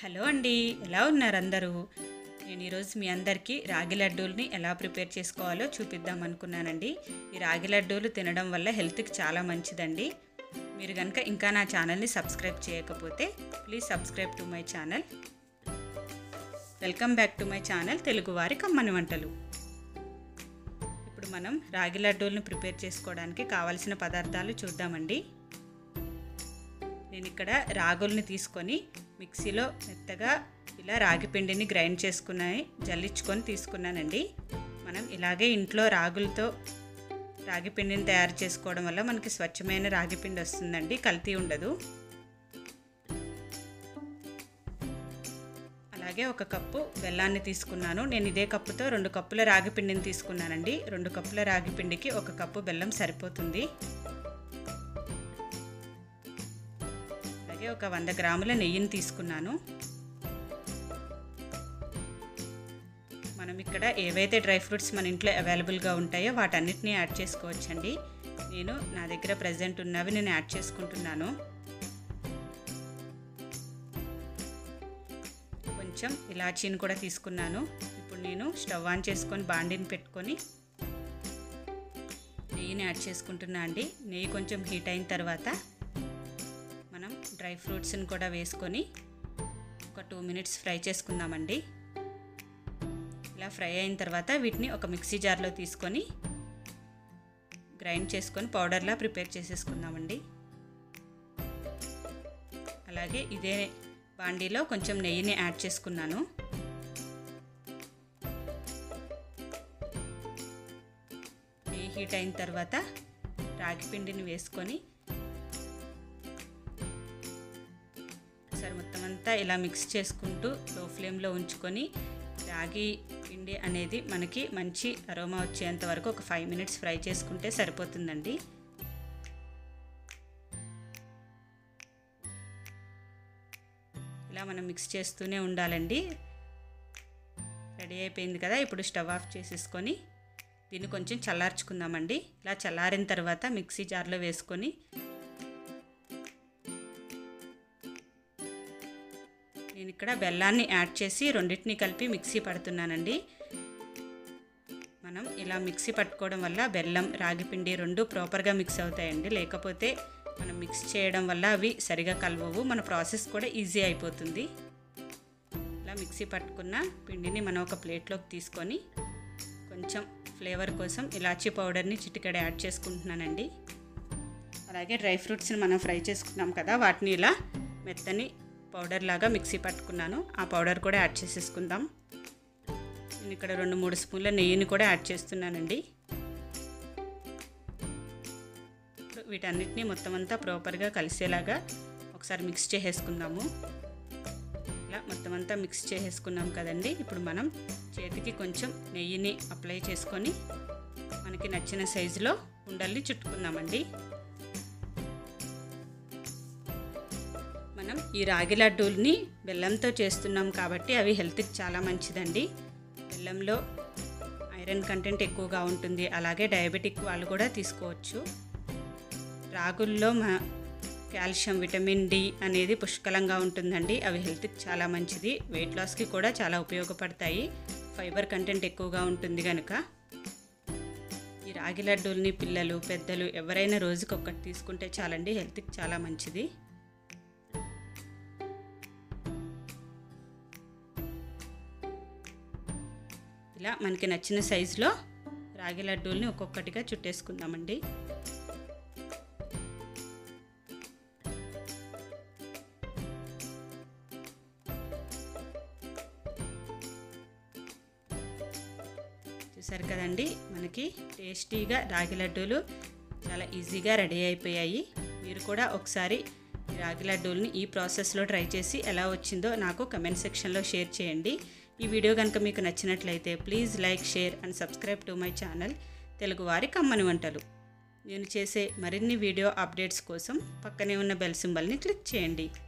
hello అండి ఎలా ఉన్నారు అందరూ నేను ఈరోజు మీ అందరికీ రాగి లడ్డూల్ని ఎలా ప్రిపేర్ చేసుకోవాలో చూపిద్దాం అనుకున్నానండి ఈ రాగి లడ్డూలు తినడం వల్ల హెల్త్కి చాలా మంచిదండి మీరు కనుక ఇంకా నా ఛానల్ని సబ్స్క్రైబ్ చేయకపోతే please subscribe to my channel welcome back to my channel తెలుగువారి కమ్మని వంటలు ఇప్పుడు మనం రాగి లడ్డూలను ప్రిపేర్ చేసుకోవడానికి కావలసిన పదార్థాలు చూద్దామండి నేను ఇక్కడ రాగుల్ని తీసుకొని మిక్సీలో మెత్తగా ఇలా రాగి పిండిని గ్రైండ్ చేసుకున్నాయి జల్లించుకొని తీసుకున్నానండి మనం ఇలాగే ఇంట్లో రాగులతో రాగి పిండిని తయారు చేసుకోవడం వల్ల మనకి స్వచ్ఛమైన రాగి పిండి వస్తుందండి కల్తీ ఉండదు అలాగే ఒక కప్పు బెల్లాన్ని తీసుకున్నాను నేను ఇదే కప్పుతో రెండు కప్పుల రాగి పిండిని తీసుకున్నానండి రెండు కప్పుల రాగి పిండికి ఒక కప్పు బెల్లం సరిపోతుంది అలాగే ఒక వంద గ్రాముల నెయ్యిని తీసుకున్నాను మనం ఇక్కడ ఏవైతే డ్రై ఫ్రూట్స్ మన ఇంట్లో అవైలబుల్గా ఉంటాయో వాటన్నిటిని యాడ్ చేసుకోవచ్చండి నేను నా దగ్గర ప్రజెంట్ ఉన్నవి నేను యాడ్ చేసుకుంటున్నాను కొంచెం ఇలాచీని కూడా తీసుకున్నాను ఇప్పుడు నేను స్టవ్ ఆన్ చేసుకొని బాండిని పెట్టుకొని నెయ్యిని యాడ్ చేసుకుంటున్నా అండి నెయ్యి కొంచెం హీట్ అయిన తర్వాత మనం డ్రై ఫ్రూట్స్ని కూడా వేసుకొని ఒక టూ మినిట్స్ ఫ్రై చేసుకుందామండి ఇలా ఫ్రై అయిన తర్వాత వీటిని ఒక మిక్సీ జార్లో తీసుకొని గ్రైండ్ చేసుకొని పౌడర్లా ప్రిపేర్ చేసేసుకుందామండి అలాగే ఇదే బాండీలో కొంచెం నెయ్యిని యాడ్ చేసుకున్నాను నెయ్యి హీట్ అయిన తర్వాత రాగి పిండిని వేసుకొని ఒకసారి మొత్తం అంతా ఇలా మిక్స్ చేసుకుంటూ లో ఫ్లేమ్లో ఉంచుకొని రాగి పిండి అనేది మనకి మంచి అరోమా వచ్చేంత వరకు ఒక ఫైవ్ మినిట్స్ ఫ్రై చేసుకుంటే సరిపోతుందండి ఇలా మనం మిక్స్ చేస్తూనే ఉండాలండి రెడీ అయిపోయింది కదా ఇప్పుడు స్టవ్ ఆఫ్ చేసేసుకొని దీన్ని కొంచెం చల్లార్చుకుందామండి ఇలా చల్లారిన తర్వాత మిక్సీ జార్లో వేసుకొని నేను ఇక్కడ బెల్లాన్ని యాడ్ చేసి రెండింటిని కలిపి మిక్సీ పడుతున్నానండి మనం ఇలా మిక్సీ పట్టుకోవడం వల్ల బెల్లం రాగిపిండి రెండు ప్రాపర్గా మిక్స్ అవుతాయండి లేకపోతే మనం మిక్స్ చేయడం వల్ల అవి సరిగా కలవవు మన ప్రాసెస్ కూడా ఈజీ అయిపోతుంది ఇలా మిక్సీ పట్టుకున్న పిండిని మనం ఒక ప్లేట్లోకి తీసుకొని కొంచెం ఫ్లేవర్ కోసం ఇలాచీ పౌడర్ని చిటికెడ యాడ్ చేసుకుంటున్నానండి అలాగే డ్రై ఫ్రూట్స్ని మనం ఫ్రై చేసుకున్నాం కదా వాటిని ఇలా మెత్తని పౌడర్ లాగా మిక్సీ పట్టుకున్నాను ఆ పౌడర్ కూడా యాడ్ చేసేసుకుందాం నేను ఇక్కడ రెండు మూడు స్పూన్ల నెయ్యిని కూడా యాడ్ చేస్తున్నానండి వీటన్నిటిని మొత్తం అంతా ప్రాపర్గా కలిసేలాగా ఒకసారి మిక్స్ చేసేసుకుందాము ఇలా మొత్తం అంతా మిక్స్ చేసేసుకున్నాం కదండి ఇప్పుడు మనం చేతికి కొంచెం నెయ్యిని అప్లై చేసుకొని మనకి నచ్చిన సైజులో ఉండల్ని చుట్టుకుందామండి మనం ఈ రాగి లడ్డూల్ని బెల్లంతో చేస్తున్నాం కాబట్టి అవి హెల్త్కి చాలా మంచిదండి బెల్లంలో ఐరన్ కంటెంట్ ఎక్కువగా ఉంటుంది అలాగే డయాబెటిక్ వాళ్ళు కూడా తీసుకోవచ్చు రాగుల్లో మా కాల్షియం విటమిన్ డి అనేది పుష్కలంగా ఉంటుందండి అవి హెల్త్కి చాలా మంచిది వెయిట్ లాస్కి కూడా చాలా ఉపయోగపడతాయి ఫైబర్ కంటెంట్ ఎక్కువగా ఉంటుంది కనుక ఈ రాగి లడ్డూల్ని పిల్లలు పెద్దలు ఎవరైనా రోజుకి ఒక్కటి తీసుకుంటే చాలండి హెల్త్కి చాలా మంచిది ఇలా మనకి నచ్చిన సైజులో రాగి లడ్డూల్ని ఒక్కొక్కటిగా చుట్టేసుకుందామండి చూసారు కదండి మనకి టేస్టీగా రాగి లడ్డూలు చాలా ఈజీగా రెడీ అయిపోయాయి మీరు కూడా ఒకసారి రాగి లడ్డూల్ని ఈ ప్రాసెస్లో ట్రై చేసి ఎలా వచ్చిందో నాకు కమెంట్ సెక్షన్లో షేర్ చేయండి ఈ వీడియో కనుక మీకు నచ్చినట్లయితే please like share and subscribe to my channel తెలుగువారి కమ్మని వంటలు నేను చేసే మరిన్ని వీడియో అప్డేట్స్ కోసం పక్కనే ఉన్న బెల్ సింబల్ని క్లిక్ చేయండి